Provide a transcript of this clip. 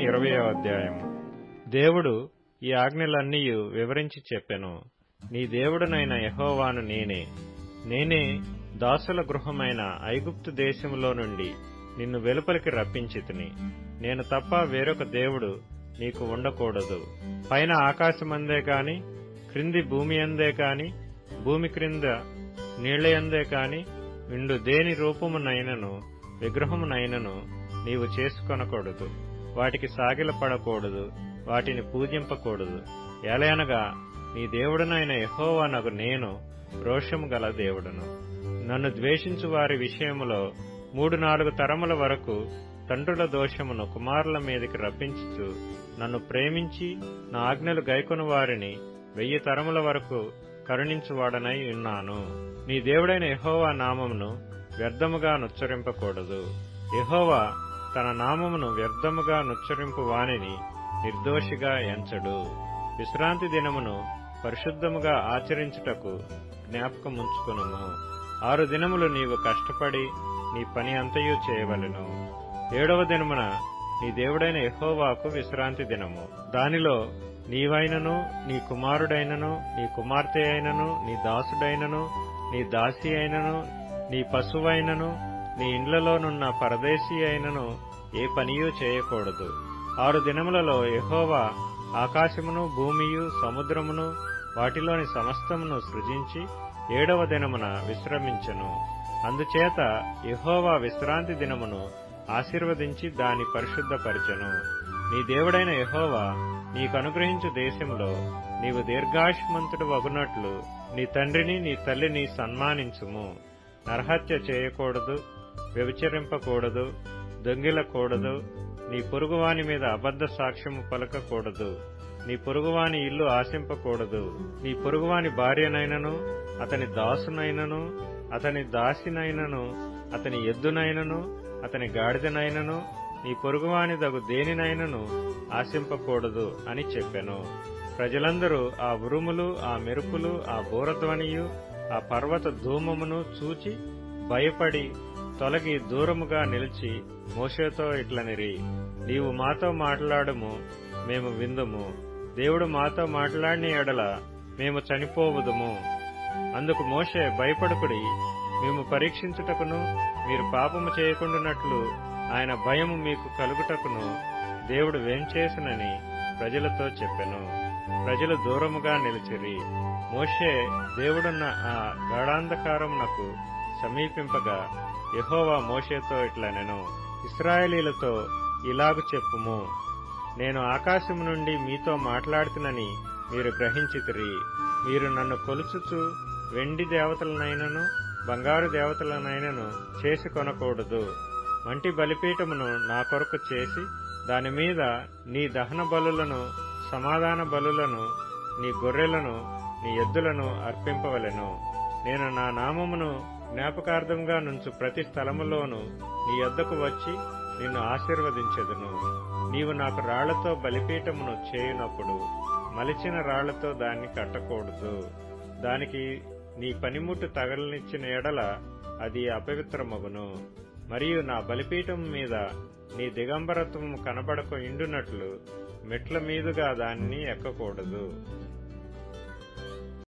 ఇరవయో అధ్యాయం దేవుడు ఈ ఆజ్ఞలన్నీ వివరించి చెప్పెను నీ దేవుడనైన యహోవాను నేనే నేనే దాసుల గృహమైన ఐగుప్తు దేశములో నుండి నిన్ను వెలుపలికి రప్పించితిని నేను తప్ప వేరొక దేవుడు నీకు ఉండకూడదు పైన ఆకాశమందే కాని క్రింది భూమి అందే కాని భూమి క్రింద నీళ్లయందే కాని విండు దేని రూపమునైనను విగ్రహమునైనను నీవు చేసుకొనకూడదు వాటికి సాగిలపడకూడదు వాటిని పూజింపకూడదు ఎలయనగా నీ దేవుడనైన యహోవానగు నేను రోషము గల దేవుడను నన్ను ద్వేషించు వారి విషయములో మూడు నాలుగు తరముల వరకు తండ్రుల దోషమును కుమారుల మీదకి రప్పించుచు నన్ను ప్రేమించి నా ఆజ్ఞలు గైకొను వారిని వెయ్యి తరముల వరకు కరుణించువాడనై ఉన్నాను నీ దేవుడైన యహోవా నామమును వ్యర్థముగా నుచ్చరింపకూడదు యహోవా తన నామమును వ్యర్థముగా నుచ్చరింపు వానిని నిర్దోషిగా ఎంచడు విశ్రాంతి దినమును పరిశుద్ధముగా ఆచరించుటకు జ్ఞాపకముంచుకునుము ఆరు దినములు నీవు కష్టపడి నీ పని అంతయు చేయవలెను ఏడవ దినమున నీ దేవుడైన యహోవాకు విశ్రాంతి దినము దానిలో నీవైనను నీ కుమారుడైనను నీ కుమార్తె అయినను నీ దాసుడైనను నీ దాసి అయినను నీ పశువైనను నీ ఇండ్లలోనున్న పరదేశీ అయినను ఏ పనియూ చేయకూడదు ఆరు దినములలో యహోవా ఆకాశమును భూమియు సముద్రమును వాటిలోని సమస్తమును సృజించి ఏడవ దినమున విశ్రమించెను అందుచేత యహోవా విశ్రాంతి దినమును ఆశీర్వదించి దాని పరిశుద్ధపరచెను నీ దేవుడైన యహోవా నీకు అనుగ్రహించు దేశంలో నీవు దీర్ఘాయుష్మంతుడు వగునట్లు నీ తండ్రిని నీ తల్లిని సన్మానించుము నరహత్య చేయకూడదు వ్యభిచరింపకూడదు దొంగిలకూడదు నీ పొరుగువాని మీద అబద్ధ సాక్ష్యము పలకకూడదు నీ పొరుగువాని ఇల్లు ఆశింపకూడదు నీ పొరుగువాని భార్యనైనను అతని దాసునైనను అతని దాసినైనను అతని ఎద్దునైనను అతని గాడిదనైనను నీ పొరుగువాని దగు దేనినైనను ఆశింపకూడదు అని చెప్పెను ప్రజలందరూ ఆ ఉరుములు ఆ మెరుపులు ఆ బూరధ్వనియు ఆ పర్వత ధూమమును చూచి భయపడి తొలగి దూరముగా నిలిచి మోషేతో ఇట్లనిరి నీవు మాతో మాట్లాడము మేము విందుము దేవుడు మాతో మాట్లాడిన ఎడల మేము చనిపోవుదుము అందుకు మోషే భయపడుకుడి మేము పరీక్షించుటకును మీరు పాపము చేయకుండానట్లు ఆయన భయము మీకు కలుగుటకును దేవుడు వేంచేసినని ప్రజలతో చెప్పెను ప్రజలు దూరముగా నిలిచిరి మోషే దేవుడున్న ఆ గాఢాంధకారమునకు సమీపింపగా యహోవా మోషేతో ఇట్లనెను ఇస్రాయేలీలతో ఇలాగు చెప్పుము నేను ఆకాశము నుండి మీతో మాట్లాడుతునని మీరు గ్రహించితిరి మీరు నన్ను కొలుచుచు వెండి దేవతలనైనను బంగారు దేవతలనైనను చేసి కొనకూడదు మంటి బలిపీఠమును నా కొరకు చేసి దానిమీద నీ దహన బలులను సమాధాన బలులను నీ గొర్రెలను నీ ఎద్దులను అర్పింపవలెను నేను నా నామమును జ్ఞాపకార్థంగా నుంచు ప్రతి స్థలములోనూ నీ యొద్దకు వచ్చి నిన్ను ఆశీర్వదించెదను నీవు నాకు రాళ్లతో బలిపీఠమును చేయునప్పుడు మలిచిన రాళ్లతో దాన్ని కట్టకూడదు దానికి నీ పనిముట్టు తగలనిచ్చిన ఎడల అది అపవిత్రమగును మరియు నా బలిపీఠం మీద నీ దిగంబరత్వము కనబడక ఇండునట్లు మెట్ల మీదుగా దాన్ని ఎక్కకూడదు